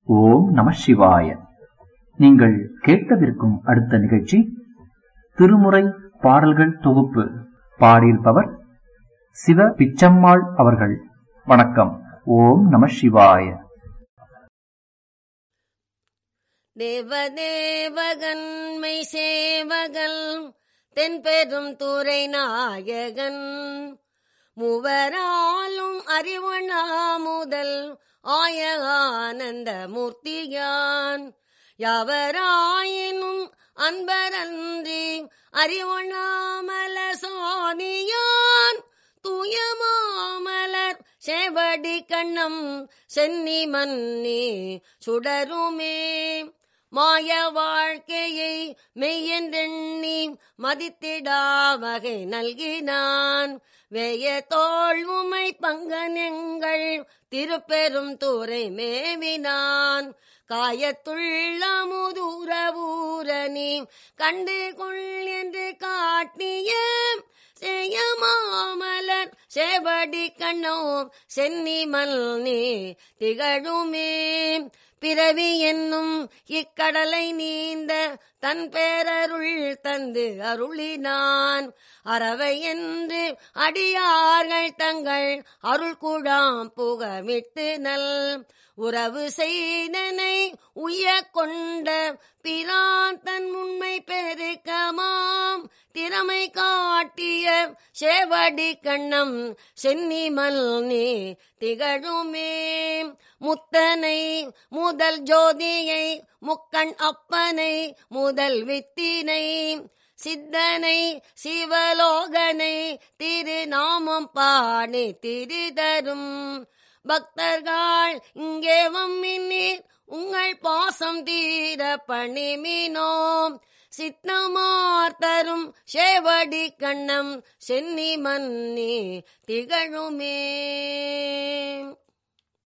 ஓம் நம சிவாய நீங்கள் கேட்கவிருக்கும் அடுத்த நிகழ்ச்சி திருமுறை பாடல்கள் தொகுப்பு பாடியிருப்பவர் சிவ பிச்சம்மாள் அவர்கள் வணக்கம் ஓம் நம சிவாய தேவதேவகன்மை சேவகன் தென்பெரும் துறை நாயகன் மூவராலும் அறிவனா முதல் ஆய ஆனந்த மூர்த்தியான் யாவராயினும் அன்பரன்றி அறிவொண்ணாமல சோதியான் தூயமாமலர் செவடி கண்ணம் சென்னி மன்னி சுடருமே மாய வாழ்க்கையை மெய்யென்றெண்ணி மதித்திடா வகை நல்கினான் வேய தோல்வுமை பங்கனெங்கள் திருப்பெரும் தூரை மேவினான் காயத்துள்ள முதுர ஊரணி கண்டு கொள் என்று காட்டிய செய்யமாமலர் செவடி கண்ணோ சென்னி மல்னி திகழுமே பிறவி என்னும் இக்கடலை நீந்த தன் பேரருள் தந்து அருளினான் அறவை என்று அடியார்கள் தங்கள் அருள் கூடாம் புகமிட்டு நல் உறவு செய்தனை உய கொண்ட பிரான் தன் உண்மை பெருக்கமாம் திறமை காட்டிய சேவடி கண்ணம் சென்னி மல்னி திகழுமே முத்தனை முதல் ஜோதியை முக்கண் அப்பனை முதல் வித்தினை சித்தனை சிவலோகனை திருநாமம் பாடி திரிதரும் பக்தர்கள் இங்கே வம்மினீர் உங்கள் பாசம் தீர பணிமினோம் சித்தமார் தரும் சேவடி கண்ணம் சென்னி மன்னி திகழுமே